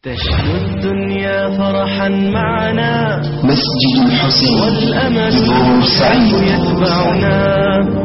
تشكو الدنيا فرحا معنا مسجد الحسين والأمل نور سعيد يتبعنا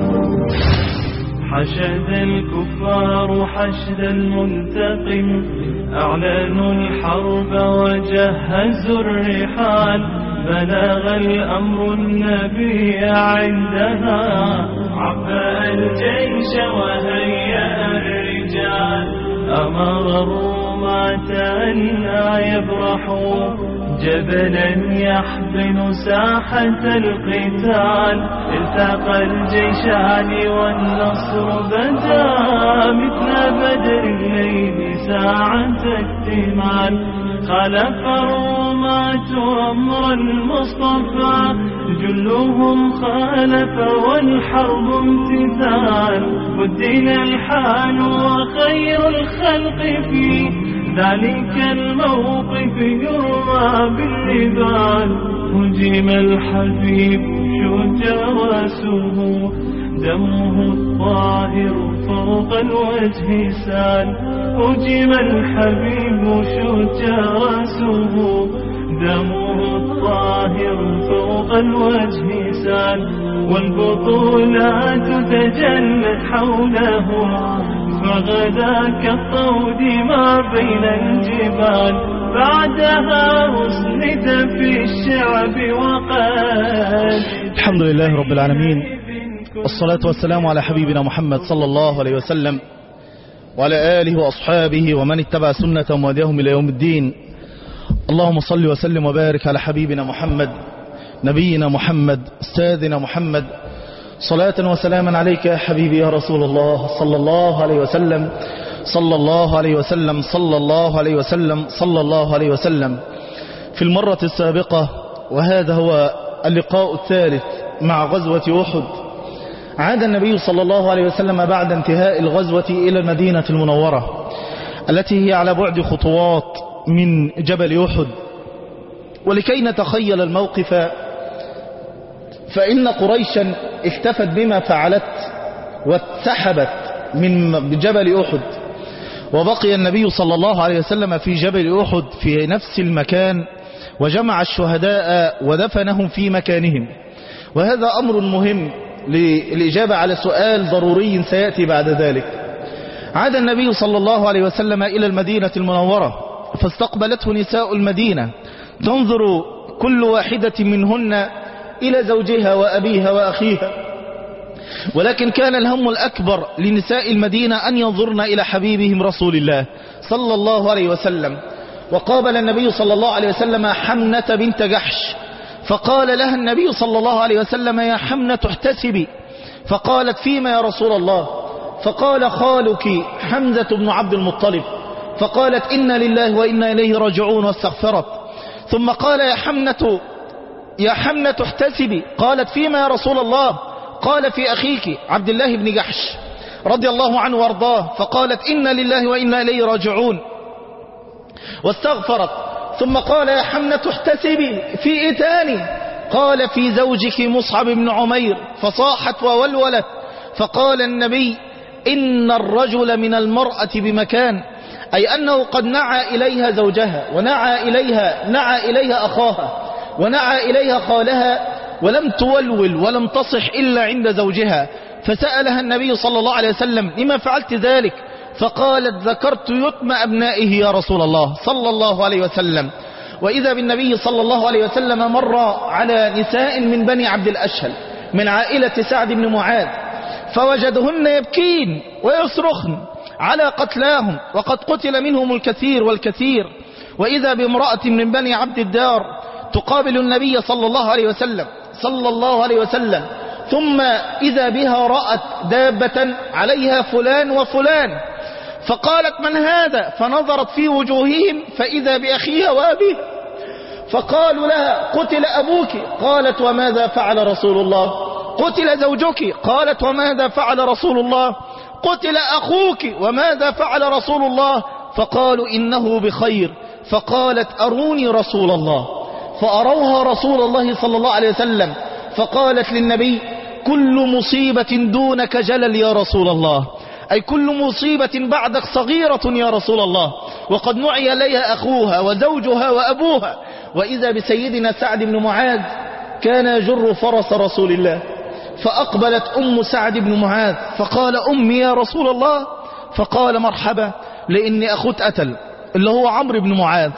حشد الكفار حشد المنتقم أعلنوا الحرب وجهزوا الرحال بلغ الأمر النبي عندها عبأ الجيش وهيأ الرجال أمر الرومة أن لا يبرحوا جبلا يحضن ساحة القتال التقى الجيشان والنصر بدا مثل بدر الليل ساعة اكتمال خلف الرماة أمر المصطفى جلهم خالف والحرب امتثال بدل الحال وخير الخلق في ذلك الموقف يرمى بالنبال هجم الحبيب شجا واسه دمه الطاهر فوق الوجه سال هجم الحبيب شجا واسه دمه الطاهر فوق الوجه سال والبطولات تجلت حوله فغدا كالطود ما بين الجبال بعدها أسند في الشعب وقال الحمد لله رب العالمين والصلاة والسلام على حبيبنا محمد صلى الله عليه وسلم وعلى آله وأصحابه ومن اتبع سنة وهديهم إلى يوم الدين اللهم صل وسلم وبارك على حبيبنا محمد نبينا محمد استاذنا محمد صلاة وسلاما عليك يا حبيبي يا رسول الله صلى الله عليه وسلم صلى الله عليه وسلم صلى الله عليه وسلم صلى الله عليه وسلم في المرة السابقة وهذا هو اللقاء الثالث مع غزوة أحد عاد النبي صلى الله عليه وسلم بعد انتهاء الغزوة إلى المدينة المنورة التي هي على بعد خطوات من جبل أحد ولكي نتخيل الموقف فإن قريشا اكتفت بما فعلت واتسحبت من جبل أحد وبقي النبي صلى الله عليه وسلم في جبل أحد في نفس المكان وجمع الشهداء ودفنهم في مكانهم وهذا أمر مهم للإجابة على سؤال ضروري سيأتي بعد ذلك عاد النبي صلى الله عليه وسلم إلى المدينة المنورة فاستقبلته نساء المدينة تنظر كل واحدة منهن إلى زوجها وأبيها وأخيها ولكن كان الهم الأكبر لنساء المدينة أن ينظرن إلى حبيبهم رسول الله صلى الله عليه وسلم وقابل النبي صلى الله عليه وسلم حمنة بنت جحش فقال لها النبي صلى الله عليه وسلم يا حمنة احتسبي فقالت فيما يا رسول الله فقال خالك حمزة بن عبد المطلب فقالت إنا لله وإنا إليه راجعون واستغفرت ثم قال يا حمنة يا حمنة احتسبي قالت فيما يا رسول الله قال في أخيك عبد الله بن جحش رضي الله عنه وارضاه فقالت إنا لله وإنا إليه راجعون واستغفرت ثم قال يا حمنة احتسبي في إيه تاني قال في زوجك مصعب بن عمير فصاحت وولولت فقال النبي إن الرجل من المرأة بمكان أي أنه قد نعى إليها زوجها ونعى إليها نعى إليها أخاها ونعى إليها خالها ولم تولول ولم تصح إلا عند زوجها فسألها النبي صلى الله عليه وسلم لما فعلت ذلك فقالت ذكرت يتم أبنائه يا رسول الله صلى الله عليه وسلم وإذا بالنبي صلى الله عليه وسلم مر على نساء من بني عبد الأشهل من عائلة سعد بن معاذ فوجدهن يبكين ويصرخن على قتلاهم وقد قتل منهم الكثير والكثير وإذا بامرأة من بني عبد الدار تقابل النبي صلى الله عليه وسلم صلى الله عليه وسلم ثم إذا بها رأت دابة عليها فلان وفلان فقالت من هذا فنظرت في وجوههم فإذا بأخيها وأبيه فقالوا لها قتل أبوك قالت وماذا فعل رسول الله قتل زوجك قالت وماذا فعل رسول الله قتل أخوك وماذا فعل رسول الله فقالوا إنه بخير فقالت أروني رسول الله فأروها رسول الله صلى الله عليه وسلم فقالت للنبي كل مصيبة دونك جلل يا رسول الله أي كل مصيبة بعدك صغيرة يا رسول الله وقد نعي إليها أخوها وزوجها وأبوها وإذا بسيدنا سعد بن معاذ كان يجر فرس رسول الله فأقبلت أم سعد بن معاذ فقال أمي يا رسول الله فقال مرحبا لإني أخوت اتقتل اللي هو عمرو بن معاذ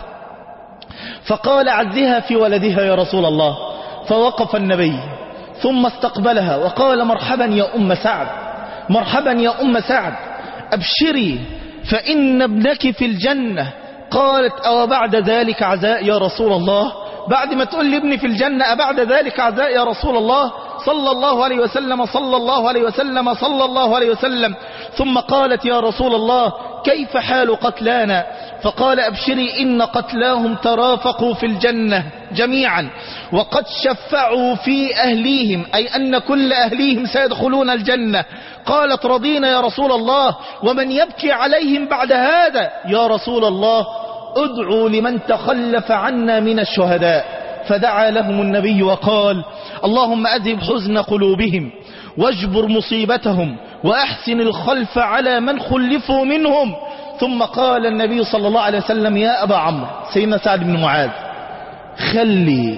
فقال عزها في ولدها يا رسول الله فوقف النبي ثم استقبلها وقال مرحبا يا أم سعد مرحبا يا أم سعد أبشري فإن ابنك في الجنة قالت أو بعد ذلك عزاء يا رسول الله بعد ما تقول لي ابني في الجنة أبعد ذلك عزاء يا رسول الله صلى الله عليه وسلم صلى الله عليه وسلم صلى الله عليه وسلم ثم قالت يا رسول الله كيف حال قتلانا فقال أبشري إن قتلاهم ترافقوا في الجنة جميعا وقد شفعوا في أهليهم أي أن كل أهليهم سيدخلون الجنة قالت رضينا يا رسول الله ومن يبكي عليهم بعد هذا يا رسول الله ادعوا لمن تخلف عنا من الشهداء فدعا لهم النبي وقال اللهم أذهب حزن قلوبهم واجبر مصيبتهم وأحسن الخلف على من خلفوا منهم ثم قال النبي صلى الله عليه وسلم يا أبا عمرو سيدنا سعد بن معاذ خلي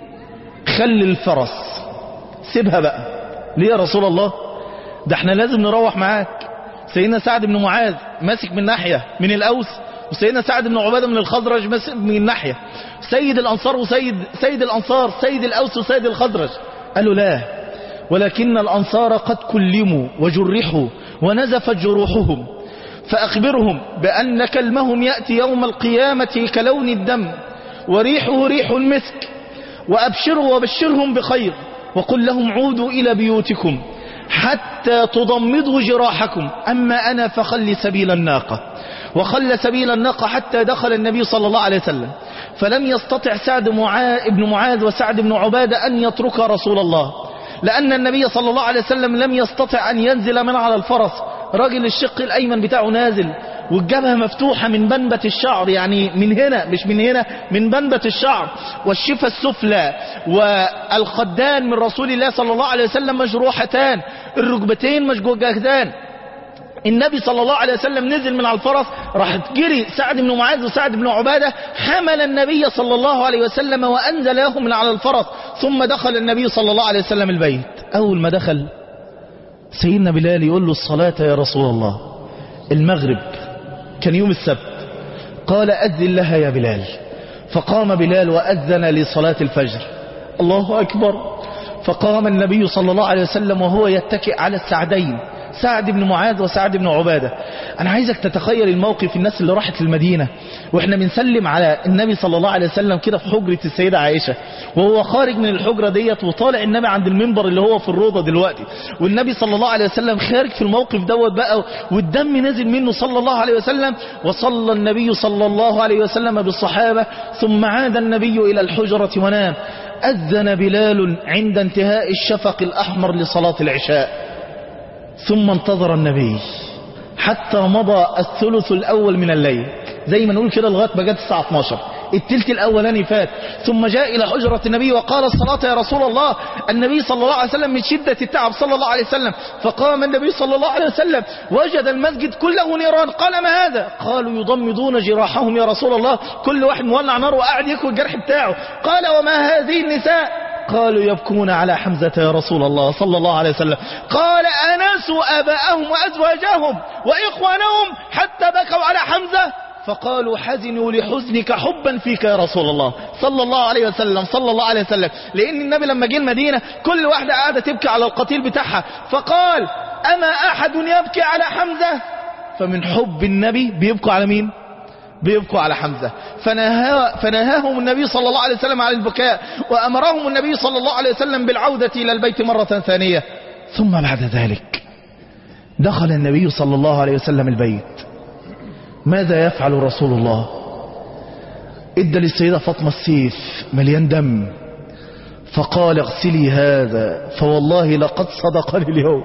خلي الفرس سيبها بقى ليه يا رسول الله ده احنا لازم نروح معاك سيدنا سعد بن معاذ ماسك من ناحية من الأوس وسيدنا سعد بن عبادة من الخضرج ماسك من ناحية سيد الأنصار وسيد سيد الأنصار سيد الأوس وسيد الخضرج قالوا لا ولكن الأنصار قد كلموا وجرحوا ونزفت جروحهم فأخبرهم بأن كلمهم يأتي يوم القيامة كلون الدم وريحه ريح المسك وأبشروا وبشرهم بخير وقل لهم عودوا إلى بيوتكم حتى تضمدوا جراحكم أما أنا فخل سبيل الناقة وخل سبيل الناقة حتى دخل النبي صلى الله عليه وسلم فلم يستطع سعد معاذ بن معاذ وسعد بن عبادة أن يترك رسول الله لأن النبي صلى الله عليه وسلم لم يستطع أن ينزل من على الفرس راجل الشق الأيمن بتاعه نازل والجبهة مفتوحة من بنبة الشعر يعني من هنا مش من هنا من بنبة الشعر والشفة السفلى والخدان من رسول الله صلى الله عليه وسلم مجروحتان الركبتين مشجوجتان النبي صلى الله عليه وسلم نزل من على الفرس راح جري سعد بن معاذ وسعد بن عبادة حمل النبي صلى الله عليه وسلم وأنزله من على الفرس ثم دخل النبي صلى الله عليه وسلم البيت أول ما دخل سيدنا بلال يقول له الصلاة يا رسول الله المغرب كان يوم السبت قال أذن لها يا بلال فقام بلال وأذن لصلاة الفجر الله أكبر فقام النبي صلى الله عليه وسلم وهو يتكئ على السعدين سعد بن معاذ وسعد بن عبادة أنا عايزك تتخيل الموقف الناس اللي راحت المدينة وإحنا بنسلم على النبي صلى الله عليه وسلم كده في حجرة السيدة عائشة وهو خارج من الحجرة ديت وطالع النبي عند المنبر اللي هو في الروضة دلوقتي والنبي صلى الله عليه وسلم خارج في الموقف دوت بقى والدم نزل منه صلى الله عليه وسلم وصلى النبي صلى الله عليه وسلم بالصحابة ثم عاد النبي إلى الحجرة ونام أذن بلال عند انتهاء الشفق الأحمر لصلاة العشاء ثم انتظر النبي حتى مضى الثلث الأول من الليل زي ما نقول كده لغاية ما جت الساعة 12 التلت الأولاني فات ثم جاء إلى حجرة النبي وقال الصلاة يا رسول الله النبي صلى الله عليه وسلم من شدة التعب صلى الله عليه وسلم فقام النبي صلى الله عليه وسلم وجد المسجد كله نيران قال ما هذا قالوا يضمدون جراحهم يا رسول الله كل واحد مولع نار وقاعد يكوي الجرح بتاعه قال وما هذه النساء قالوا يبكون على حمزة يا رسول الله صلى الله عليه وسلم قال أناسوا آباءهم وأزواجهم وإخوانهم حتى بكوا على حمزة فقالوا حزنوا لحزنك حبا فيك يا رسول الله صلى الله عليه وسلم صلى الله عليه وسلم لأن النبي لما جه المدينة كل واحدة قاعدة تبكي على القتيل بتاعها فقال أما أحد يبكي على حمزة فمن حب النبي بيبكوا على مين بيبكوا على حمزة فنهى فنهاهم النبي صلى الله عليه وسلم على البكاء وأمرهم النبي صلى الله عليه وسلم بالعودة إلى البيت مرة ثانية ثم بعد ذلك دخل النبي صلى الله عليه وسلم البيت ماذا يفعل رسول الله ادى للسيدة فاطمة السيف مليان دم فقال اغسلي هذا فوالله لقد صدقني اليوم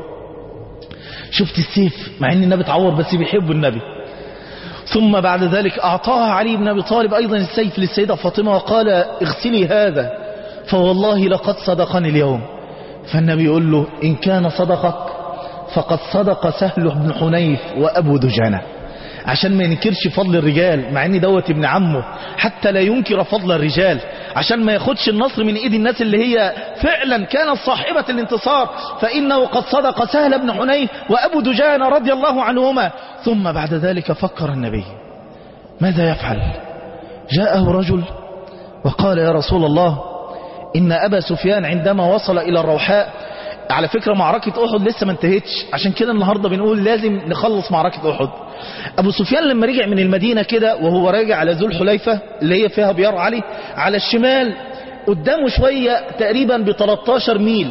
شفت السيف مع ان النبي اتعور بس بيحب النبي ثم بعد ذلك أعطاها علي بن أبي طالب أيضا السيف للسيدة فاطمة وقال اغسلي هذا فوالله لقد صدقني اليوم فالنبي يقول له إن كان صدقك فقد صدق سهل بن حنيف وأبو دجانة عشان ما ينكرش فضل الرجال مع ان دوت ابن عمه حتى لا ينكر فضل الرجال عشان ما ياخدش النصر من ايد الناس اللي هي فعلا كانت صاحبة الانتصار فانه قد صدق سهل بن حنيف وابو دجان رضي الله عنهما ثم بعد ذلك فكر النبي ماذا يفعل جاءه رجل وقال يا رسول الله إن أبا سفيان عندما وصل إلى الروحاء على فكرة معركة أحد لسه ما انتهتش عشان كده النهاردة بنقول لازم نخلص معركة أحد أبو سفيان لما رجع من المدينة كده وهو راجع على ذو الحليفة اللي هي فيها بيار علي على الشمال قدامه شوية تقريبا ب 13 ميل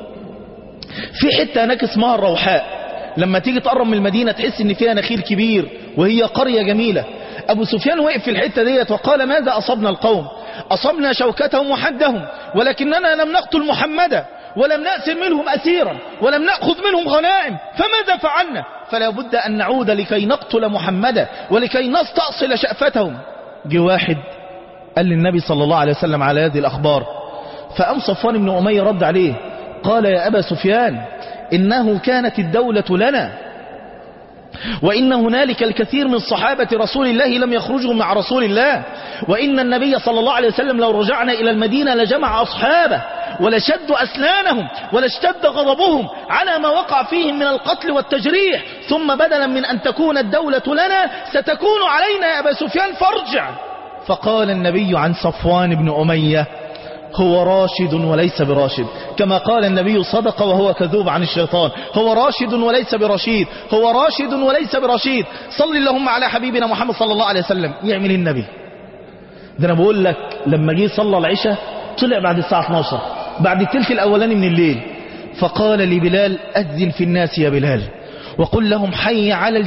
في حتة هناك اسمها الروحاء لما تيجي تقرب من المدينة تحس ان فيها نخيل كبير وهي قرية جميلة ابو سفيان وقف في الحتة ديت وقال ماذا اصبنا القوم اصبنا شوكتهم وحدهم ولكننا لم نقتل محمدا ولم نأسر منهم أسيرا ولم نأخذ منهم غنائم فماذا فعلنا فلا بد أن نعود لكي نقتل محمدا ولكي نستأصل شأفتهم جه واحد قال للنبي صلى الله عليه وسلم على هذه الأخبار فأم صفوان بن أمية رد عليه قال يا أبا سفيان إنه كانت الدولة لنا وإن هنالك الكثير من صحابة رسول الله لم يخرجوا مع رسول الله وإن النبي صلى الله عليه وسلم لو رجعنا إلى المدينة لجمع أصحابه ولشدوا أسنانهم ولاشتد غضبهم على ما وقع فيهم من القتل والتجريح ثم بدلا من أن تكون الدولة لنا ستكون علينا يا أبا سفيان فارجع فقال النبي عن صفوان بن أمية هو راشد وليس براشد كما قال النبي صدق وهو كذوب عن الشيطان هو راشد وليس برشيد هو راشد وليس برشيد صل اللهم على حبيبنا محمد صلى الله عليه وسلم يعمل النبي ده انا بقول لك لما جه صلى العشاء طلع بعد الساعة 12 بعد التلت الاولاني من الليل فقال لبلال أذن في الناس يا بلال وقل لهم حي على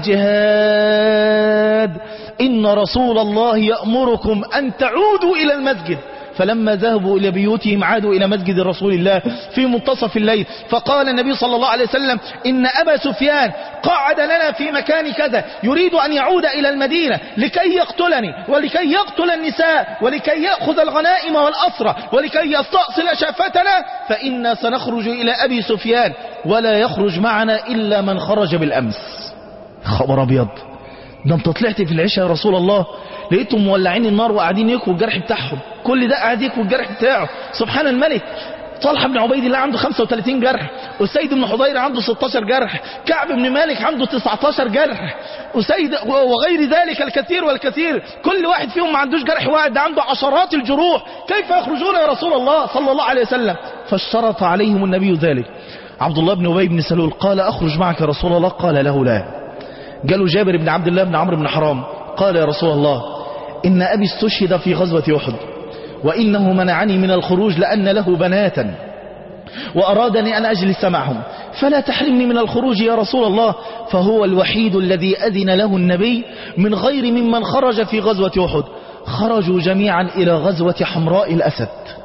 الجهاد إن رسول الله يأمركم أن تعودوا إلى المسجد فلما ذهبوا إلى بيوتهم عادوا إلى مسجد رسول الله في منتصف الليل فقال النبي صلى الله عليه وسلم إن أبا سفيان قعد لنا في مكان كذا يريد أن يعود إلى المدينة لكي يقتلني ولكي يقتل النساء ولكي يأخذ الغنائم والأسرى ولكي يستأصل شافتنا فإنا سنخرج إلى أبي سفيان ولا يخرج معنا إلا من خرج بالأمس خبر أبيض ده انت طلعت في العشاء يا رسول الله لقيتهم مولعين النار وقاعدين يكوا الجرح بتاعهم كل ده قاعد يكوا الجرح بتاعه سبحان الملك طلحة بن عبيد الله عنده 35 جرح أسيد بن حضير عنده 16 جرح كعب بن مالك عنده 19 جرح أسيد وغير ذلك الكثير والكثير كل واحد فيهم ما عندوش جرح واحد ده عنده عشرات الجروح كيف يخرجون يا رسول الله صلى الله عليه وسلم فاشترط عليهم النبي ذلك عبد الله بن أبي بن سلول قال أخرج معك يا رسول الله قال له لا قالوا جابر بن عبد الله بن عمرو بن حرام قال يا رسول الله إن أبي استشهد في غزوة أحد وإنه منعني من الخروج لأن له بناتا وأرادني أن أجلس معهم فلا تحرمني من الخروج يا رسول الله فهو الوحيد الذي أذن له النبي من غير ممن خرج في غزوة أحد خرجوا جميعا إلى غزوة حمراء الأسد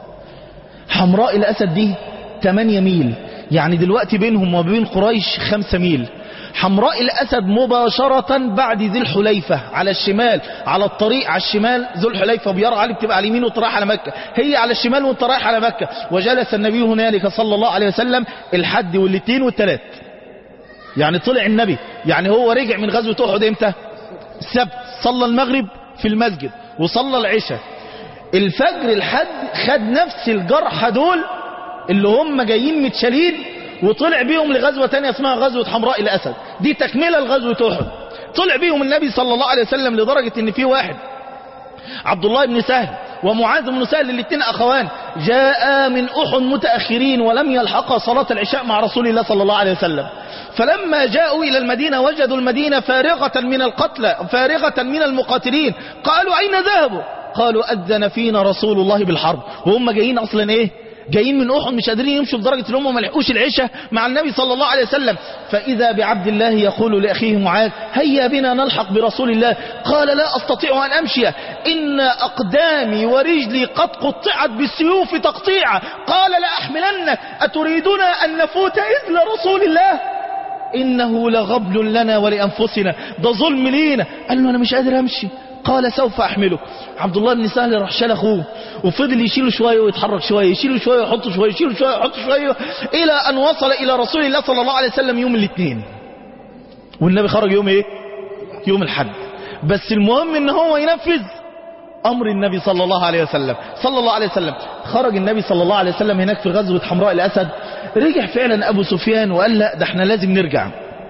حمراء الأسد دي 8 ميل يعني دلوقتي بينهم وبين قريش 5 ميل حمراء الأسد مباشرة بعد ذي الحليفة على الشمال على الطريق على الشمال ذو الحليفة بيرى علي بتبقى على اليمين وانت رايح على مكة هي على الشمال وانت رايح على مكة وجلس النبي هنالك صلى الله عليه وسلم الحد والاثنين والثلاث يعني طلع النبي يعني هو رجع من غزوة أحد امتى السبت صلى المغرب في المسجد وصلى العشاء الفجر الحد خد نفس الجرحى دول اللي هم جايين متشالين وطلع بيهم لغزوة تانية اسمها غزوة حمراء الأسد دي تكملة لغزوة أحد طلع بيهم النبي صلى الله عليه وسلم لدرجة ان في واحد عبد الله بن سهل ومعاذ بن سهل الاثنين أخوان جاء من أحد متأخرين ولم يلحقا صلاة العشاء مع رسول الله صلى الله عليه وسلم فلما جاءوا إلى المدينة وجدوا المدينة فارغة من القتلى فارغة من المقاتلين قالوا أين ذهبوا قالوا أذن فينا رسول الله بالحرب وهم جايين أصلا إيه جايين من أحد مش قادرين يمشوا لدرجة ان هم ما لحقوش العشاء مع النبي صلى الله عليه وسلم فإذا بعبد الله يقول لأخيه معاذ هيا بنا نلحق برسول الله قال لا أستطيع أن أمشي إن أقدامي ورجلي قد قطعت بالسيوف تقطيعا قال لا أحملنك أتريدون أن نفوت إذن رسول الله إنه لغبل لنا ولأنفسنا ده ظلم لينا قال له أنا مش قادر أمشي قال سوف أحملك عبد الله بن سهل راح شال أخوه وفضل يشيله شوية ويتحرك شوية يشيله شوية ويحطه شوية يشيله شوية ويحطه شوية إلى أن وصل إلى رسول الله صلى الله عليه وسلم يوم الاثنين والنبي خرج يوم إيه يوم الحد بس المهم ان هو ينفذ امر النبي صلى الله عليه وسلم صلى الله عليه وسلم خرج النبي صلى الله عليه وسلم هناك في غزوة حمراء الاسد رجع فعلا ابو سفيان وقال لا ده احنا لازم نرجع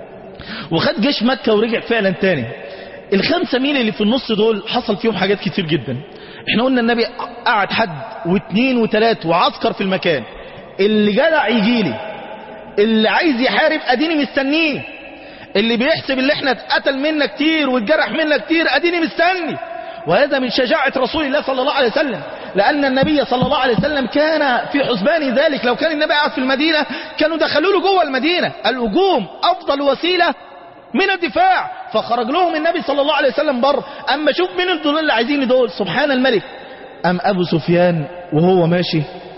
وخد جيش مكة ورجع فعلا تاني الخمسة ميل اللي في النص دول حصل فيهم حاجات كتير جدا احنا قلنا النبي قعد حد واثنين وثلاث وعسكر في المكان اللي جدع يجي لي اللي عايز يحارب اديني مستنيه اللي بيحسب اللي احنا اتقتل منا كتير واتجرح منا كتير اديني مستني وهذا من شجاعة رسول الله صلى الله عليه وسلم لأن النبي صلى الله عليه وسلم كان في حسبان ذلك لو كان النبي قاعد في المدينة كانوا دخلوا له جوه المدينة الهجوم أفضل وسيلة من الدفاع فخرج لهم النبي صلى الله عليه وسلم بره أما شوف مين دول اللي عايزين دول سبحان الملك أم أبو سفيان وهو ماشي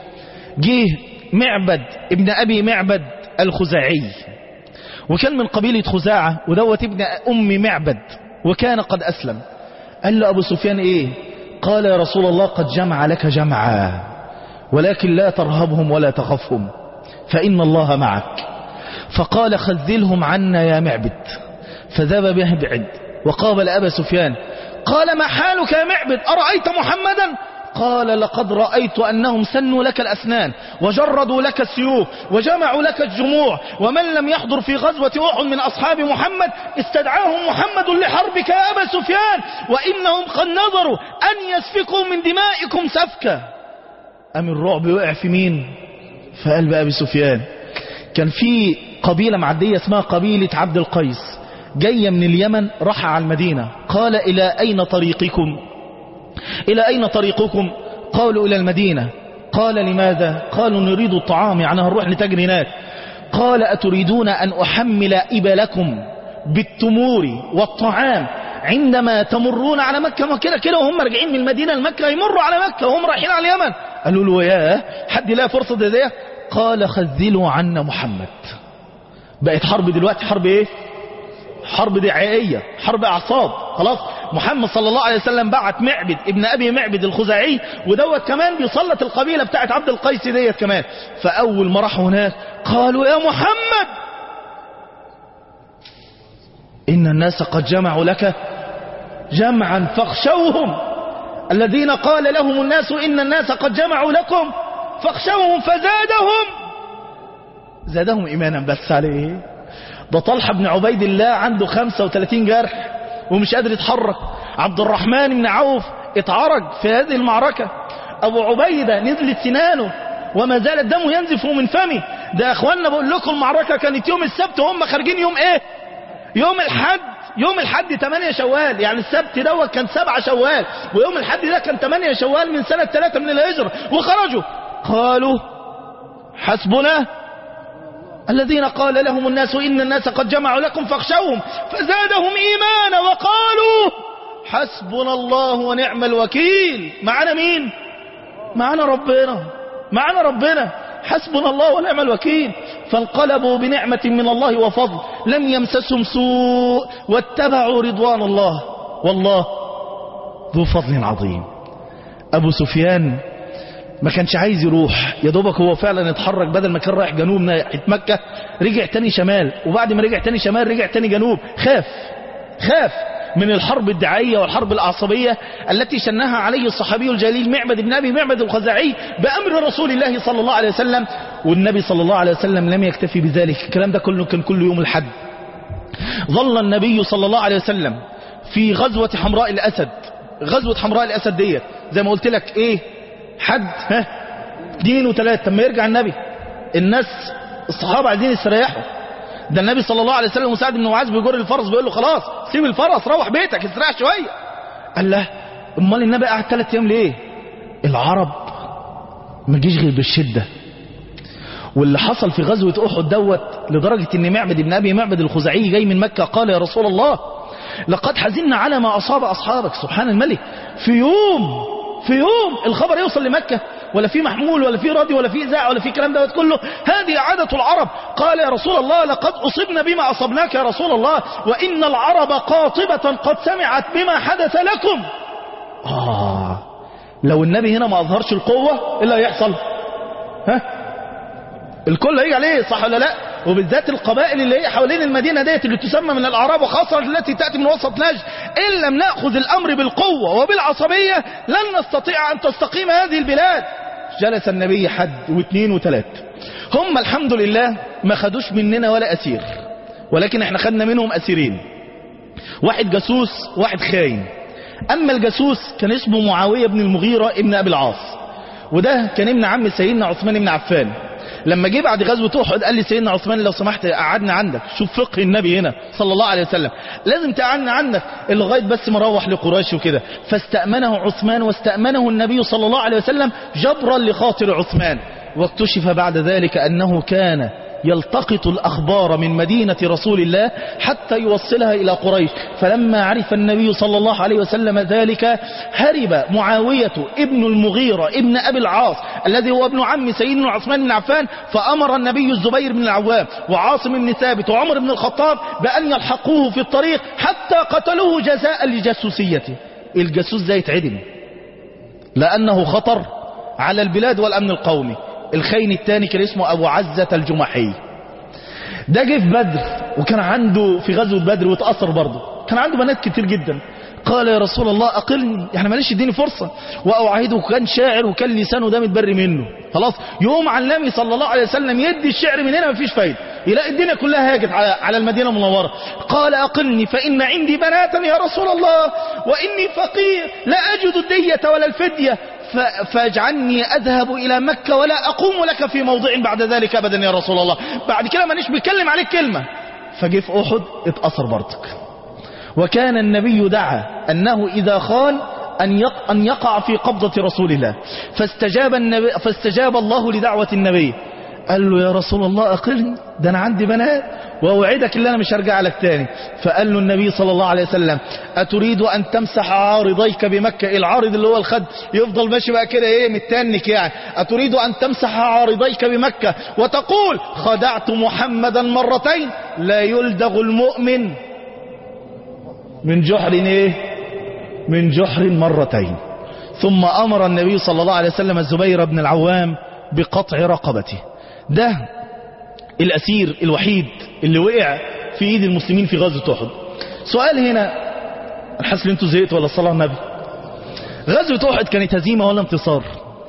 جه معبد ابن أبي معبد الخزاعي وكان من قبيلة خزاعة ودوت ابن أم معبد وكان قد أسلم قال له أبو سفيان إيه قال يا رسول الله قد جمع لك جمعا ولكن لا ترهبهم ولا تخفهم فإن الله معك فقال خذلهم عنا يا معبد فذهب به بعد وقابل أبا سفيان قال ما حالك يا معبد أرأيت محمدا قال لقد رأيت أنهم سنوا لك الأسنان وجردوا لك السيوف وجمعوا لك الجموع ومن لم يحضر في غزوة أحد من أصحاب محمد استدعاهم محمد لحربك يا أبا سفيان وإنهم قد نظروا أن يسفكوا من دمائكم سفكا أم الرعب وقع في مين في قلب أبي سفيان كان في قبيلة معدية اسمها قبيلة عبد القيس جاية من اليمن راح على المدينة قال إلى أين طريقكم إلى أين طريقكم قالوا إلى المدينة قال لماذا قالوا نريد الطعام يعني هنروح لتجري هناك قال أتريدون أن أحمل إبلكم بالتمور والطعام عندما تمرون على مكة ما كده كده وهم راجعين من المدينة لمكة يمروا على مكة وهم رايحين على اليمن قالوا له ياه حد لا فرصة زي دي قال خذلوا عنا محمد بقت حرب دلوقتي حرب ايه حرب دعائية حرب اعصاب خلاص محمد صلى الله عليه وسلم بعت معبد ابن ابي معبد الخزاعي ودوت كمان بيسلط القبيلة بتاعت عبد القيس ديت كمان فاول ما راحوا هناك قالوا يا محمد ان الناس قد جمعوا لك جمعا فاخشوهم الذين قال لهم الناس ان الناس قد جمعوا لكم فاخشوهم فزادهم زادهم ايمانا بس عليه ده طلحة بن عبيد الله عنده 35 جرح ومش قادر يتحرك عبد الرحمن بن عوف اتعرج في هذه المعركة ابو عبيدة نزلت سنانه وما زال الدم ينزف من فمه ده يا اخوانا بقول لكم المعركة كانت يوم السبت وهم خارجين يوم ايه يوم الحد يوم الحد 8 شوال يعني السبت دوت كان 7 شوال ويوم الحد ده كان 8 شوال من سنة 3 من الهجرة وخرجوا قالوا حسبنا الذين قال لهم الناس إن الناس قد جمعوا لكم فاخشوهم فزادهم إيمانا وقالوا حسبنا الله ونعم الوكيل معنا مين معنا ربنا معنا ربنا حسبنا الله ونعم الوكيل فانقلبوا بنعمة من الله وفضل لم يمسسهم سوء واتبعوا رضوان الله والله ذو فضل عظيم أبو سفيان ما كانش عايز يروح يا دوبك هو فعلا اتحرك بدل ما كان رايح جنوب ناحيه مكة رجع تاني شمال وبعد ما رجع تاني شمال رجع تاني جنوب خاف خاف من الحرب الدعائية والحرب العصبية التي شنها عليه الصحابي الجليل معبد بن أبي معبد الخزاعي بأمر رسول الله صلى الله عليه وسلم والنبي صلى الله عليه وسلم لم يكتفي بذلك الكلام ده كله كان كل يوم الحد ظل النبي صلى الله عليه وسلم في غزوة حمراء الأسد غزوة حمراء الأسد ديت زي ما قلت لك ايه حد ها اثنين وثلاثة لما يرجع النبي الناس الصحابة عايزين يستريحوا ده النبي صلى الله عليه وسلم وسعد بن معاذ بيجر الفرس بيقول له خلاص سيب الفرس روح بيتك استريح شوية قال له امال النبي قعد ثلاث ايام ليه العرب ما جيش غير بالشدة واللي حصل في غزوة أحد دوت لدرجة ان معبد بن أبي معبد الخزاعي جاي من مكة قال يا رسول الله لقد حزنا على ما أصاب أصحابك سبحان الملك في يوم في يوم الخبر يوصل لمكة ولا في محمول ولا في راديو ولا في إذاعة ولا في كلام دوت كله هذه عادة العرب قال يا رسول الله لقد أصبنا بما أصبناك يا رسول الله وإن العرب قاطبة قد سمعت بما حدث لكم آه لو النبي هنا ما أظهرش القوة إيه اللي هيحصل ها الكل هيجي عليه صح ولا لا وبالذات القبائل اللي هي حوالين المدينة ديت اللي تسمى من الأعراب وخاصة التي تأتي من وسط نجد إن لم نأخذ الأمر بالقوة وبالعصبية لن نستطيع أن تستقيم هذه البلاد جلس النبي حد واثنين وثلاث هم الحمد لله ما خدوش مننا ولا أسير ولكن احنا خدنا منهم أسيرين واحد جاسوس واحد خاين أما الجاسوس كان اسمه معاوية بن المغيرة ابن أبي العاص وده كان ابن عم سيدنا عثمان بن عفان لما جه بعد غزوة أحد قال لي سيدنا عثمان لو سمحت قعدنا عندك شوف فقه النبي هنا صلى الله عليه وسلم لازم تقعدنا عندك لغاية بس مروح لقريش وكده فاستأمنه عثمان واستأمنه النبي صلى الله عليه وسلم جبرا لخاطر عثمان واكتشف بعد ذلك أنه كان يلتقط الأخبار من مدينة رسول الله حتى يوصلها إلى قريش فلما عرف النبي صلى الله عليه وسلم ذلك هرب معاوية ابن المغيرة ابن أبي العاص الذي هو ابن عم سيدنا عثمان بن عفان فأمر النبي الزبير بن العوام وعاصم بن ثابت وعمر بن الخطاب بأن يلحقوه في الطريق حتى قتلوه جزاء لجاسوسيته الجاسوس ده يتعدم لأنه خطر على البلاد والأمن القومي الخين الثاني كان اسمه أبو عزة الجمحي ده جه في بدر وكان عنده في غزوة بدر واتأثر برضه كان عنده بنات كتير جدا قال يا رسول الله أقلني يعني معلش اديني فرصة وأوعده كان شاعر وكان لسانه ده متبري منه خلاص يوم على النبي صلى الله عليه وسلم يدي الشعر من هنا مفيش فايدة يلاقي الدنيا كلها هاجت على على المدينة المنورة قال أقلني فإن عندي بناتا يا رسول الله وإني فقير لا أجد الدية ولا الفدية فاجعلني أذهب إلى مكة ولا أقوم لك في موضع بعد ذلك أبدا يا رسول الله بعد كده مانيش بيتكلم عليك كلمة فجه في أحد اتأثر برضك وكان النبي دعا أنه إذا خان أن أن يقع في قبضة رسول الله فاستجاب, النبي فاستجاب الله لدعوة النبي قال له يا رسول الله أقلني ده أنا عندي بنات وأوعدك اللي أنا مش هرجع لك تاني فقال له النبي صلى الله عليه وسلم أتريد أن تمسح عارضيك بمكة العارض اللي هو الخد يفضل ماشي بقى كده إيه متنك يعني أتريد أن تمسح عارضيك بمكة وتقول خدعت محمدا مرتين لا يلدغ المؤمن من جحر إيه من جحر مرتين ثم أمر النبي صلى الله عليه وسلم الزبير بن العوام بقطع رقبته ده الأسير الوحيد اللي وقع في ايد المسلمين في غزوة أحد سؤال هنا أنا حاسس ان انتوا زهقتوا ولا صلى النبي غزوة أحد كانت هزيمة ولا انتصار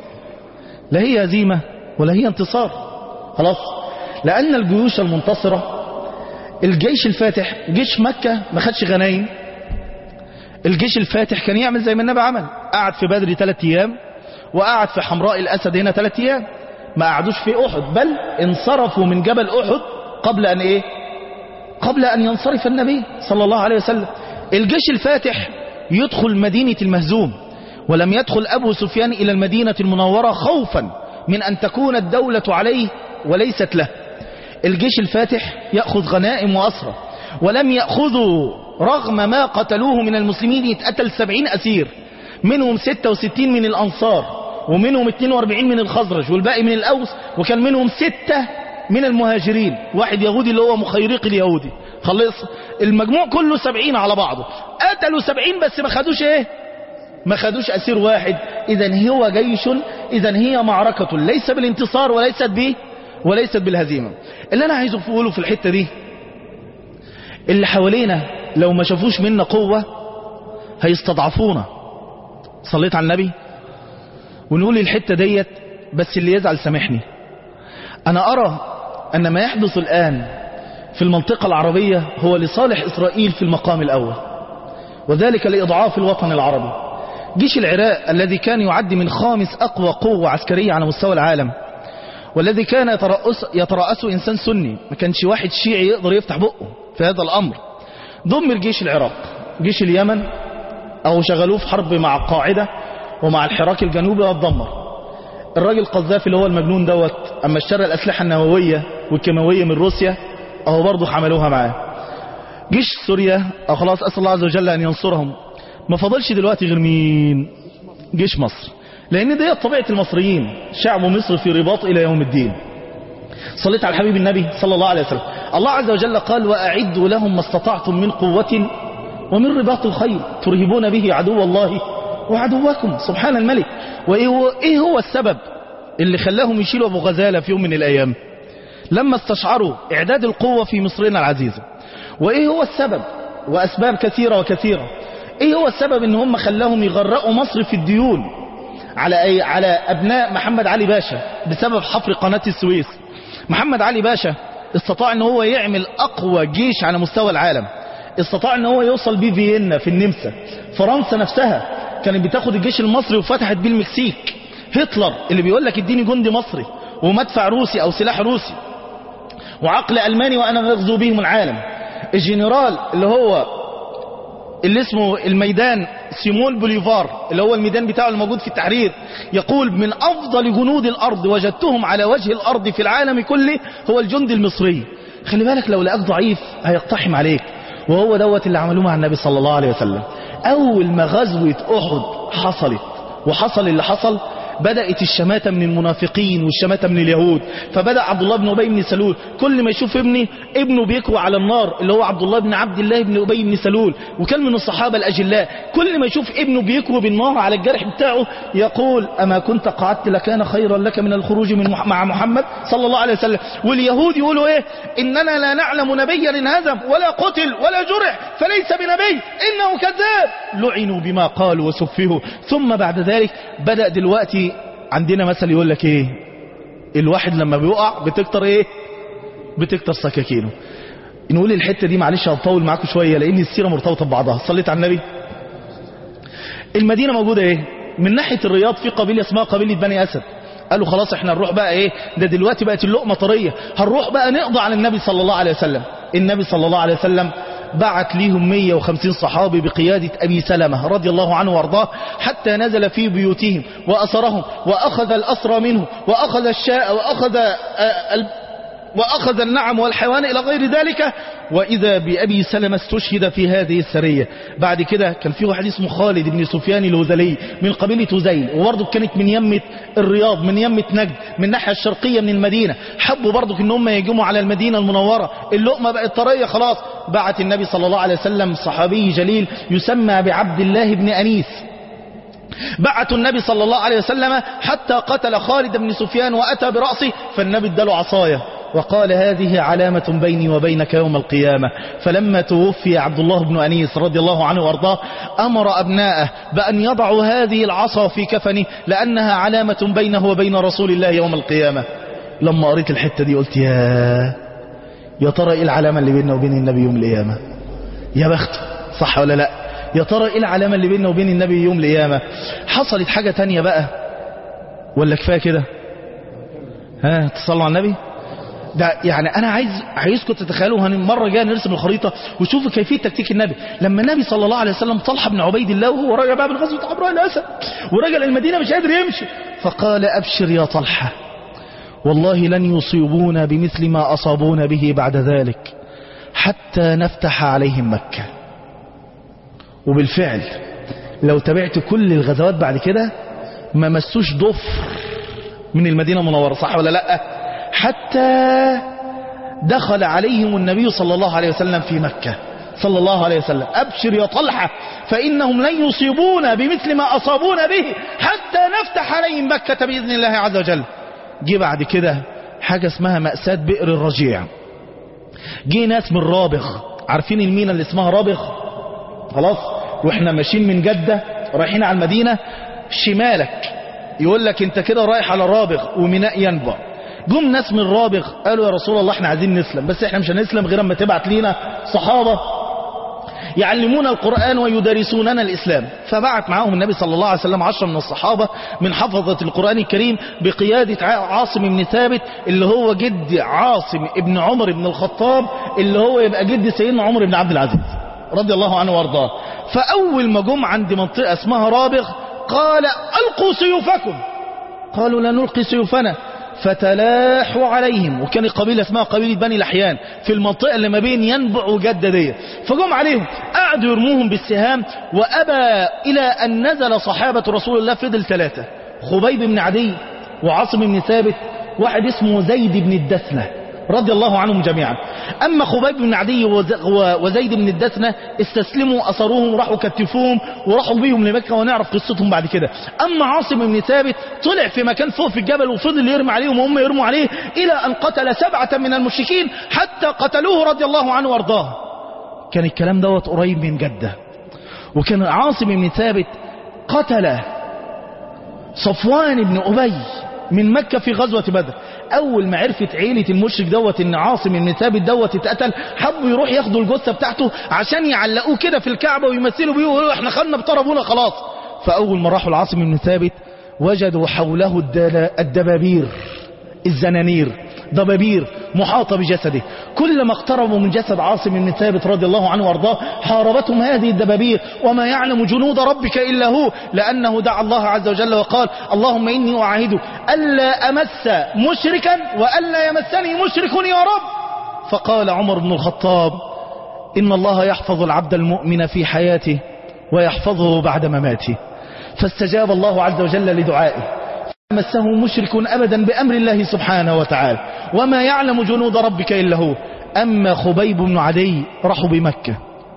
لا هي هزيمة ولا هي انتصار خلاص لأن الجيوش المنتصرة الجيش الفاتح جيش مكة ما خدش غنايم الجيش الفاتح كان يعمل زي ما النبي عمل قعد في بدر ثلاث ايام وقعد في حمراء الأسد هنا ثلاث ايام ما قعدوش في أحد بل انصرفوا من جبل أحد قبل أن إيه قبل أن ينصرف النبي صلى الله عليه وسلم الجيش الفاتح يدخل مدينة المهزوم ولم يدخل أبو سفيان إلى المدينة المنورة خوفا من أن تكون الدولة عليه وليست له الجيش الفاتح يأخذ غنائم وأسرى ولم يأخذوا رغم ما قتلوه من المسلمين يتقتل سبعين أسير منهم ستة وستين من الأنصار ومنهم 42 من الخزرج والباقي من الأوس وكان منهم ستة من المهاجرين واحد يهودي اللي هو مخيريق اليهودي خلص المجموع كله سبعين على بعضه قتلوا سبعين بس ما خدوش ايه ما خدوش أسير واحد إذا هو جيش إذا هي معركة ليس بالانتصار وليست به وليست بالهزيمة اللي أنا عايزه أقوله في الحتة دي اللي حوالينا لو ما شافوش منا قوة هيستضعفونا صليت على النبي ونقول الحتة ديت بس اللي يزعل سامحني أنا أرى أن ما يحدث الآن في المنطقة العربية هو لصالح إسرائيل في المقام الأول وذلك لإضعاف الوطن العربي جيش العراق الذي كان يعد من خامس أقوى قوة عسكرية على مستوى العالم والذي كان يترأس يترأسه إنسان سني ما كانش واحد شيعي يقدر يفتح بقه في هذا الأمر دمر جيش العراق جيش اليمن أو شغلوه في حرب مع القاعدة ومع الحراك الجنوبي واتدمر الراجل قذافي اللي هو المجنون دوت اما اشترى الاسلحه النوويه والكيماويه من روسيا اهو برضه حملوها معاه جيش سوريا او خلاص اسال الله عز وجل ان ينصرهم ما فاضلش دلوقتي غير مين جيش مصر لان دي طبيعه المصريين شعب مصر في رباط الى يوم الدين صليت على الحبيب النبي صلى الله عليه وسلم الله عز وجل قال واعدوا لهم ما استطعتم من قوه ومن رباط الخيل ترهبون به عدو الله وعدوكم سبحان الملك وإيه هو, إيه هو السبب اللي خلاهم يشيلوا أبو غزالة في يوم من الأيام لما استشعروا إعداد القوة في مصرنا العزيزة وإيه هو السبب وأسباب كثيرة وكثيرة إيه هو السبب إن هم خلاهم يغرقوا مصر في الديون على أي على أبناء محمد علي باشا بسبب حفر قناة السويس محمد علي باشا استطاع ان هو يعمل اقوى جيش على مستوى العالم استطاع ان هو يوصل بيه فيينا في النمسا فرنسا نفسها كانت بتاخد الجيش المصري وفتحت بيه المكسيك هتلر اللي بيقول لك اديني جندي مصري ومدفع روسي او سلاح روسي وعقل الماني وانا اغزو بهم العالم الجنرال اللي هو اللي اسمه الميدان سيمون بوليفار اللي هو الميدان بتاعه الموجود في التحرير يقول من أفضل جنود الأرض وجدتهم على وجه الأرض في العالم كله هو الجندي المصري خلي بالك لو لقاك ضعيف هيقتحم عليك وهو دوت اللي عملوه مع النبي صلى الله عليه وسلم أول ما غزوة أحد حصلت وحصل اللي حصل بدأت الشماتة من المنافقين والشماتة من اليهود فبدأ عبد الله بن أبي بن سلول كل ما يشوف ابني ابنه بيكوى على النار اللي هو عبد الله بن عبد الله بن أبي بن سلول وكان من الصحابة الأجلاء كل ما يشوف ابنه بيكوى بالنار على الجرح بتاعه يقول أما كنت قعدت لكان خيرا لك من الخروج من مح مع محمد صلى الله عليه وسلم واليهود يقولوا إيه إننا لا نعلم نبيا انهزم ولا قتل ولا جرح فليس بنبي إنه كذاب لعنوا بما قالوا وسفهوا ثم بعد ذلك بدأ دلوقتي عندنا مثل يقول لك ايه الواحد لما بيقع بتكتر ايه بتكتر سكاكينه نقول الحتة دي معلش هطول معاكم شوية لان السيرة مرتبطة ببعضها صليت على النبي المدينة موجودة ايه من ناحية الرياض في قبيلة اسمها قبيلة بني اسد قالوا خلاص احنا نروح بقى ايه ده دلوقتي بقت اللقمة طرية هنروح بقى نقضي على النبي صلى الله عليه وسلم النبي صلى الله عليه وسلم بعت ليهم 150 صحابي بقيادة أبي سلمة رضي الله عنه وارضاه حتى نزل في بيوتهم وأسرهم وأخذ الأسرى منه وأخذ الشاء وأخذ آه وأخذ النعم والحيوان إلى غير ذلك وإذا بأبي سلمة استشهد في هذه السرية بعد كده كان في واحد اسمه خالد بن سفيان الهذلي من قبيلة هزيل وبرضه كانت من يمة الرياض من يمة نجد من الناحية الشرقية من المدينة حبوا برضه ان هم يجموا على المدينة المنورة اللقمة بقت طرية خلاص بعت النبي صلى الله عليه وسلم صحابي جليل يسمى بعبد الله بن أنيس بعثوا النبي صلى الله عليه وسلم حتى قتل خالد بن سفيان وأتى برأسه فالنبي اداله عصايه وقال هذه علامة بيني وبينك يوم القيامة فلما توفي عبد الله بن أنيس رضي الله عنه وارضاه أمر أبناءه بأن يضعوا هذه العصا في كفنه لأنها علامة بينه وبين رسول الله يوم القيامة لما قريت الحتة دي قلت يا يا ترى إيه العلامة اللي بيننا وبين النبي يوم القيامة يا بخت صح ولا لا يا ترى إيه العلامة اللي بيننا وبين النبي يوم القيامة حصلت حاجة تانية بقى ولا كفاية كده ها تصلوا على النبي ده يعني انا عايز عايزكم تتخيلوا هن مره جايه نرسم الخريطه وشوفوا كيفيه تكتيك النبي لما النبي صلى الله عليه وسلم طلحه بن عبيد الله وهو راجع بقى من غزوه عبراء الاسد ورجع المدينه مش قادر يمشي فقال ابشر يا طلحه والله لن يصيبونا بمثل ما اصابونا به بعد ذلك حتى نفتح عليهم مكه وبالفعل لو تابعت كل الغزوات بعد كده ما مسوش ضفر من المدينه المنوره صح ولا لا حتى دخل عليهم النبي صلى الله عليه وسلم في مكة صلى الله عليه وسلم أبشر يا طلحة فإنهم لن يصيبونا بمثل ما أصابونا به حتى نفتح عليهم مكة بإذن الله عز وجل جه بعد كده حاجة اسمها مأساة بئر الرجيع جه ناس من رابغ عارفين المينا اللي اسمها رابغ خلاص واحنا ماشيين من جدة رايحين على المدينة شمالك يقول لك انت كده رايح على رابغ وميناء ينبع جم ناس من رابغ قالوا يا رسول الله احنا عايزين نسلم بس احنا مش هنسلم غير اما تبعت لينا صحابة يعلمون القرآن ويدرسوننا الإسلام فبعت معهم النبي صلى الله عليه وسلم عشرة من الصحابة من حفظة القرآن الكريم بقيادة عاصم بن ثابت اللي هو جد عاصم ابن عمر بن الخطاب اللي هو يبقى جد سيدنا عمر بن عبد العزيز رضي الله عنه وارضاه فأول ما جم عند منطقة اسمها رابغ قال ألقوا سيوفكم قالوا لا نلقي سيوفنا فتلاحوا عليهم وكان قبيلة اسمها قبيلة بني لحيان في المنطقة اللي ما بين ينبع وجدة دي فجم عليهم قعدوا يرموهم بالسهام وأبى إلى أن نزل صحابة رسول الله فضل ثلاثة خبيب بن عدي وعاصم بن ثابت واحد اسمه زيد بن الدسنة رضي الله عنهم جميعا أما خبيب بن عدي وز- و- وزيد بن الدسنة استسلموا أثروهم وراحوا كتفوهم وراحوا بيهم لمكة ونعرف قصتهم بعد كده أما عاصم بن ثابت طلع في مكان فوق في الجبل وفضل يرمي عليهم وهم يرموا عليه إلى أن قتل سبعة من المشركين حتى قتلوه رضي الله عنه وارضاه كان الكلام دوت قريب من جدة وكان عاصم بن ثابت قتل صفوان بن أبي من مكة في غزوة بدر أول ما عرفت عيلة المشرك دوت إن عاصم بن ثابت دوت اتقتل حبوا يروح ياخدوا الجثة بتاعته عشان يعلقوه كده في الكعبة ويمثلوا بيه ويقولوا احنا خدنا بطربونا خلاص فأول ما راحوا لعاصم بن ثابت وجدوا حوله الدل- الدبابير الزنانير ضبابير محاطة بجسده كلما اقتربوا من جسد عاصم بن ثابت رضي الله عنه وارضاه حاربتهم هذه الدبابير وما يعلم جنود ربك إلا هو لأنه دعا الله عز وجل وقال اللهم إني أعاهدك ألا أمس مشركا وألا يمسني مشرك يا رب فقال عمر بن الخطاب إن الله يحفظ العبد المؤمن في حياته ويحفظه بعد مماته فاستجاب الله عز وجل لدعائه مسه مشرك أبدا بأمر الله سبحانه وتعالى وما يعلم جنود ربك إلا هو أما خبيب بن عدي راحوا بمكة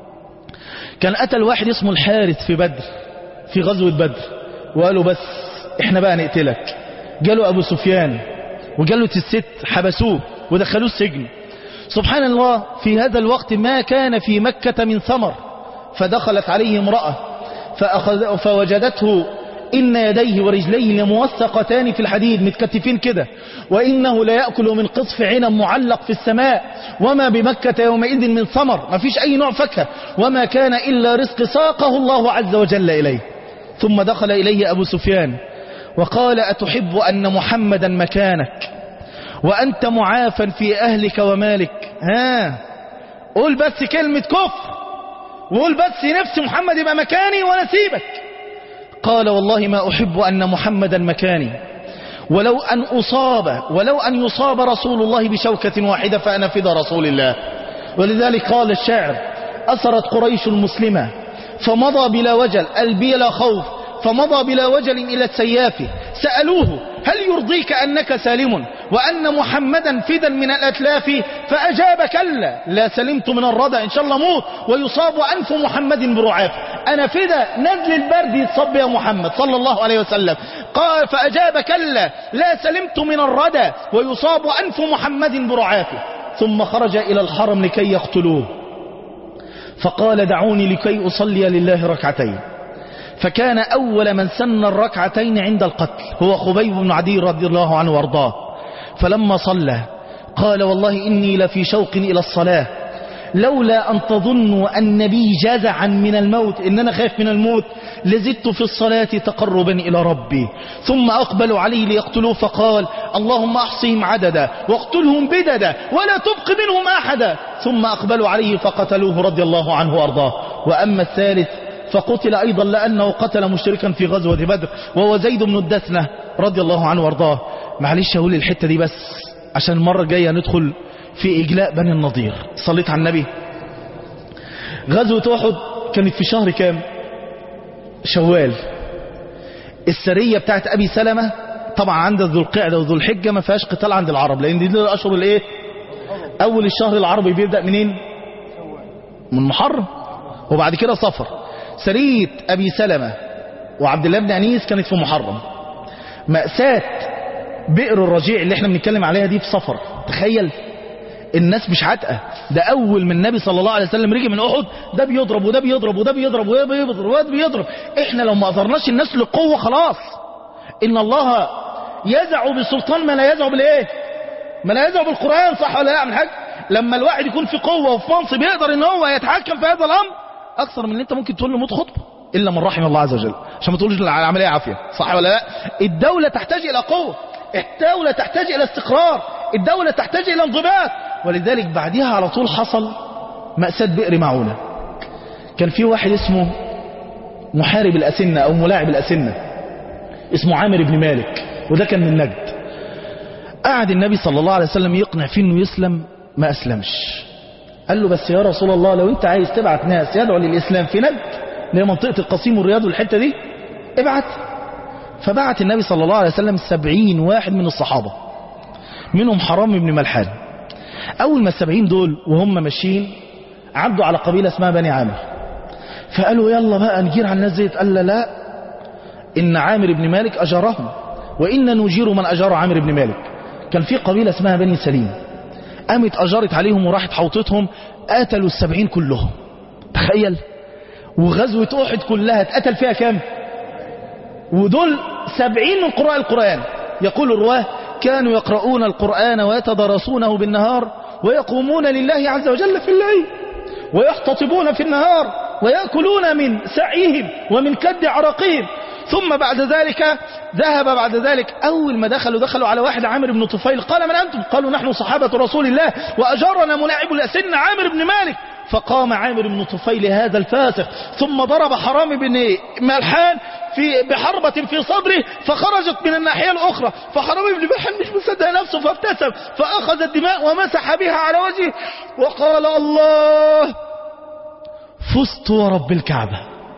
كان قتل واحد اسمه الحارث في بدر في غزوة بدر وقالوا بس احنا بقى نقتلك جاله أبو سفيان وجاله الست حبسوه ودخلوه السجن سبحان الله في هذا الوقت ما كان في مكة من ثمر فدخلت عليه امرأة فأخذ فوجدته إن يديه ورجليه لموثقتان في الحديد متكتفين كده وإنه لا يأكل من قطف عنب معلق في السماء وما بمكة يومئذ من ثمر ما فيش أي نوع فاكهة وما كان إلا رزق ساقه الله عز وجل إليه ثم دخل إليه أبو سفيان وقال أتحب أن محمدا مكانك وأنت معافا في أهلك ومالك ها قول بس كلمة كفر وقول بس نفسي محمد يبقى مكاني ولا سيبك قال والله ما أحب أن محمدا مكاني ولو أن أصاب ولو أن يصاب رسول الله بشوكة واحدة فأنا فدى رسول الله ولذلك قال الشاعر أسرت قريش المسلمة فمضى بلا وجل أل بلا خوف فمضى بلا وجل إلى السياف سألوه هل يرضيك أنك سالم وأن محمدا فدا من الأتلاف فأجاب كلا لا سلمت من الردى إن شاء الله موت ويصاب أنف محمد برعاف أنا فدا نزل البرد يتصب يا محمد صلى الله عليه وسلم قال فأجاب كلا لا سلمت من الردى ويصاب أنف محمد برعاف ثم خرج إلى الحرم لكي يقتلوه فقال دعوني لكي أصلي لله ركعتين فكان أول من سن الركعتين عند القتل هو خبيب بن عدي رضي الله عنه وارضاه فلما صلى قال والله إني لفي شوق إلى الصلاة لولا أن تظنوا أن بي جزعا من الموت إن أنا خايف من الموت لزدت في الصلاة تقربا إلى ربي ثم أقبلوا عليه ليقتلوه فقال اللهم أحصهم عددا واقتلهم بددا ولا تبق منهم أحدا ثم أقبلوا عليه فقتلوه رضي الله عنه وأرضاه وأما الثالث فقتل أيضا لأنه قتل مشركا في غزوة بدر وهو زيد بن الدثنة رضي الله عنه وارضاه معلش أقول الحتة دي بس عشان المرة الجاية ندخل في إجلاء بني النضير صليت على النبي غزوة أحد كانت في شهر كام شوال السرية بتاعت أبي سلمة طبعا عند ذو القعدة وذو الحجة ما فيهاش قتال عند العرب لأن دي الأشهر الإيه أول الشهر العربي بيبدأ منين من محرم وبعد كده صفر سرية أبي سلمة وعبد الله بن أنيس كانت في محرم مأساة بئر الرجيع اللي احنا بنتكلم عليها دي في صفر تخيل الناس مش عتقة ده أول من النبي صلى الله عليه وسلم رجع من أحد ده بيضرب وده بيضرب وده بيضرب وده بيضرب وده بيضرب احنا لو ما أثرناش الناس للقوة خلاص إن الله يزع بسلطان ما لا يزع بالإيه ما لا يزع بالقرآن صح ولا لا من حاجة لما الواحد يكون في قوة وفي منصب يقدر ان هو يتحكم في هذا الأمر أكثر من ان انت ممكن تقول له موت خطبة إلا من رحم الله عز وجل عشان ما تقولش العملية عافية صح ولا لا الدولة تحتاج إلى قوة الدولة تحتاج إلى استقرار الدولة تحتاج إلى انضباط ولذلك بعدها على طول حصل مأساة بئر معونة كان في واحد اسمه محارب الأسنة أو ملاعب الأسنة اسمه عامر بن مالك وده كان من نجد قعد النبي صلى الله عليه وسلم يقنع فيه انه يسلم ما أسلمش قال له بس يا رسول الله لو انت عايز تبعت ناس يدعو للإسلام في نجد اللي هي منطقة القصيم والرياض والحتة دي ابعت فبعت النبي صلى الله عليه وسلم سبعين واحد من الصحابة منهم حرام بن ملحان أول ما السبعين دول وهم ماشيين عدوا على قبيلة اسمها بني عامر فقالوا يلا بقى نجير على الناس ديت قال لا لا إن عامر بن مالك أجرهم وإن نجير من أجار عامر بن مالك كان في قبيلة اسمها بني سليم قامت أجرت عليهم وراحت حوطتهم قتلوا السبعين كلهم تخيل وغزوة أحد كلها اتقتل فيها كام ودول سبعين من قراء القرآن يقول الرواه كانوا يقرؤون القرآن ويتدرسونه بالنهار ويقومون لله عز وجل في الليل ويحتطبون في النهار ويأكلون من سعيهم ومن كد عرقهم ثم بعد ذلك ذهب بعد ذلك أول ما دخلوا دخلوا على واحد عامر بن طفيل قال من أنتم قالوا نحن صحابة رسول الله وأجرنا ملاعب الأسن عامر بن مالك فقام عامر بن طفيل هذا الفاسق ثم ضرب حرام بن ملحان في بحربة في صدره فخرجت من الناحية الأخرى فحرام بن ملحان مش مصدق نفسه فابتسم فأخذ الدماء ومسح بها على وجهه وقال الله فزت ورب الكعبة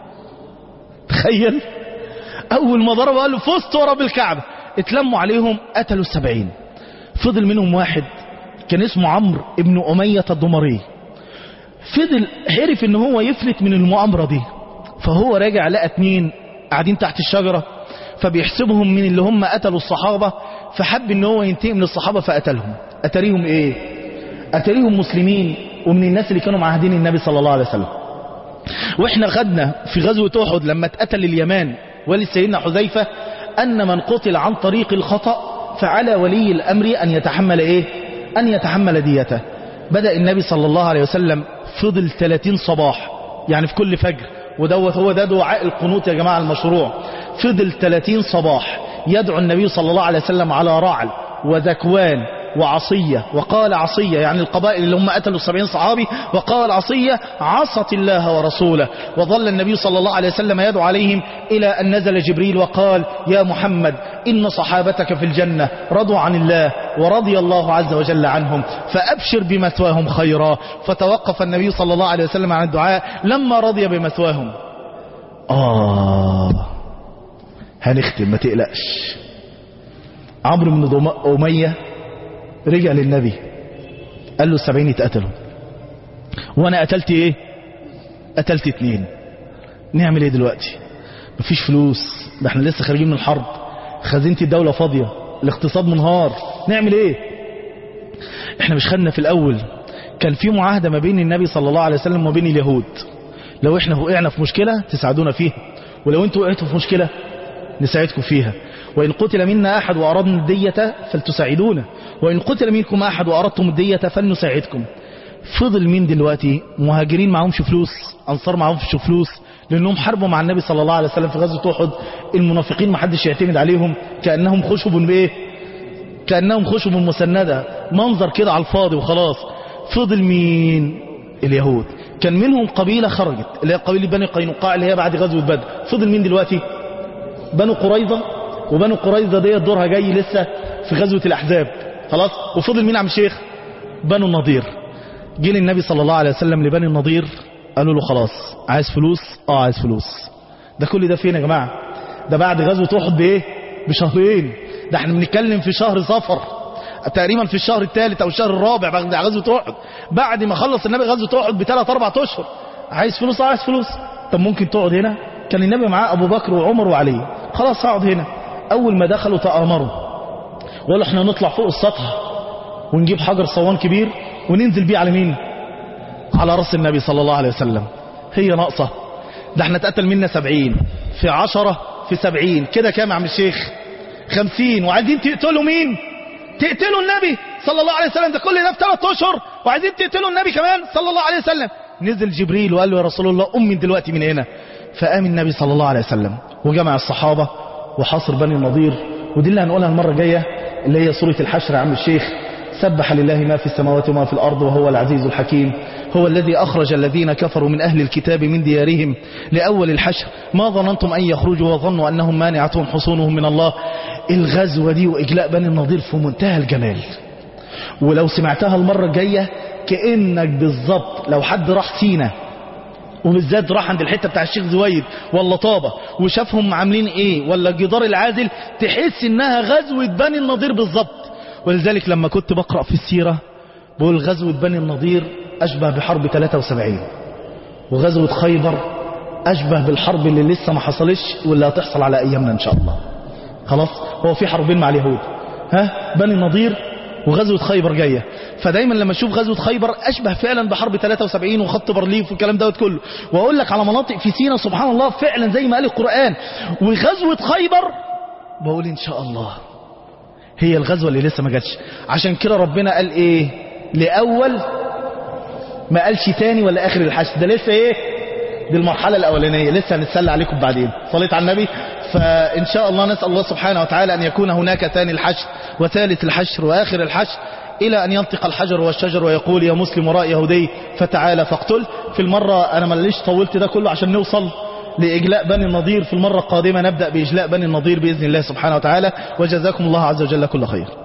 تخيل أول ما ضرب قال له فزت ورب الكعبة اتلموا عليهم قتلوا السبعين فضل منهم واحد كان اسمه عمرو ابن أمية الضمري فضل عرف ان هو يفلت من المؤامرة دي فهو راجع لقى اتنين قاعدين تحت الشجرة فبيحسبهم من اللي هم قتلوا الصحابة فحب ان هو ينتقم من الصحابة فقتلهم اتريهم ايه اتريهم مسلمين ومن الناس اللي كانوا معاهدين النبي صلى الله عليه وسلم واحنا خدنا في غزوة احد لما اتقتل اليمان ولي سيدنا حذيفة ان من قتل عن طريق الخطأ فعلى ولي الامر ان يتحمل ايه ان يتحمل ديته بدأ النبي صلى الله عليه وسلم فضل 30 صباح يعني في كل فجر ودوت هو ده دعاء القنوت يا جماعة المشروع فضل 30 صباح يدعو النبي صلى الله عليه وسلم على رعل وذكوان وعصية وقال عصية يعني القبائل اللي هم قتلوا السبعين صحابي وقال عصية عصت الله ورسوله وظل النبي صلى الله عليه وسلم يدعو عليهم إلى أن نزل جبريل وقال يا محمد إن صحابتك في الجنة رضوا عن الله ورضي الله عز وجل عنهم فأبشر بمثواهم خيرا فتوقف النبي صلى الله عليه وسلم عن الدعاء لما رضي بمثواهم آه هنختم ما تقلقش عمرو بن أمية رجع للنبي قال له السبعين اتقتلوا وانا قتلت ايه قتلت اتنين نعمل ايه دلوقتي مفيش فلوس ده احنا لسه خارجين من الحرب خزينة الدولة فاضية الاقتصاد منهار نعمل ايه احنا مش خدنا في الاول كان في معاهدة ما بين النبي صلى الله عليه وسلم وبين اليهود لو احنا وقعنا في مشكلة تساعدونا فيها ولو انتوا وقعتوا في مشكلة نساعدكم فيها وإن قتل منا أحد وأردنا الدية فلتساعدونا وإن قتل منكم أحد وأردتم الدية فلنساعدكم فضل مين دلوقتي مهاجرين معهمش فلوس أنصار معهمش فلوس لأنهم حاربوا مع النبي صلى الله عليه وسلم في غزوة أحد المنافقين ما حدش يعتمد عليهم كأنهم خشب بإيه كأنهم خشب مسندة منظر كده على الفاضي وخلاص فضل مين اليهود كان منهم قبيلة خرجت اللي هي قبيلة بني قينقاع اللي هي بعد غزوة بدر فضل مين دلوقتي بنو قريظة وبنو قريظة دي دورها جاي لسه في غزوة الأحزاب خلاص وفضل مين عم الشيخ بنو النضير جه للنبي صلى الله عليه وسلم لبني النضير قالوا له خلاص عايز فلوس اه عايز فلوس ده كل ده فين يا جماعة ده بعد غزوة احد بايه بشهرين ده احنا بنتكلم في شهر صفر تقريبا في الشهر الثالث او الشهر الرابع بعد غزوة احد بعد ما خلص النبي غزوة احد بثلاث اربع اشهر عايز فلوس اه عايز فلوس طب ممكن تقعد هنا كان النبي معاه ابو بكر وعمر وعلي خلاص هقعد هنا اول ما دخلوا تآمروا وقالوا احنا نطلع فوق السطح ونجيب حجر صوان كبير وننزل بيه على مين على راس النبي صلى الله عليه وسلم هي ناقصة ده احنا اتقتل منا سبعين في عشرة في سبعين كده كام يا عم الشيخ خمسين وعايزين تقتلوا مين تقتلوا النبي صلى الله عليه وسلم ده كل ده في ثلاث اشهر وعايزين تقتلوا النبي كمان صلى الله عليه وسلم نزل جبريل وقال له يا رسول الله أم من دلوقتي من هنا فقام النبي صلى الله عليه وسلم وجمع الصحابة وحاصر بني النضير ودي اللي هنقولها المرة الجاية اللي هي سورة الحشر يا عم الشيخ سبح لله ما في السماوات وما في الأرض وهو العزيز الحكيم هو الذي أخرج الذين كفروا من أهل الكتاب من ديارهم لأول الحشر ما ظننتم أن يخرجوا وظنوا أنهم مانعتهم حصونهم من الله الغزوة دي وإجلاء بني النضير في منتهى الجمال ولو سمعتها المرة الجاية كأنك بالظبط لو حد راح سينا وبالذات راح عند الحتة بتاع الشيخ زويد ولا طابة وشافهم عاملين ايه ولا الجدار العازل تحس انها غزوة بني النضير بالظبط ولذلك لما كنت بقرأ في السيرة بقول غزوة بني النضير أشبه بحرب 73 وغزوة خيبر أشبه بالحرب اللي لسه ما حصلش واللي هتحصل على أيامنا إن شاء الله خلاص هو في حربين مع اليهود ها بني النضير وغزوة خيبر جاية فدايما لما اشوف غزوة خيبر اشبه فعلا بحرب 73 وخط بارليف والكلام دوت كله واقول لك على مناطق في سينا سبحان الله فعلا زي ما قال القرآن وغزوة خيبر بقول ان شاء الله هي الغزوة اللي لسه ما جاتش عشان كده ربنا قال ايه لأول ما قالش تاني ولا اخر الحشد ده لسه ايه دي المرحلة الأولانية لسه هنتسلى عليكم بعدين صليت على النبي فإن شاء الله نسأل الله سبحانه وتعالى أن يكون هناك ثاني الحشر وثالث الحشر وآخر الحشر إلى أن ينطق الحجر والشجر ويقول يا مسلم وراء يهودي فتعالى فاقتل في المرة أنا ما ليش طولت ده كله عشان نوصل لإجلاء بني النضير في المرة القادمة نبدأ بإجلاء بني النضير بإذن الله سبحانه وتعالى وجزاكم الله عز وجل كل خير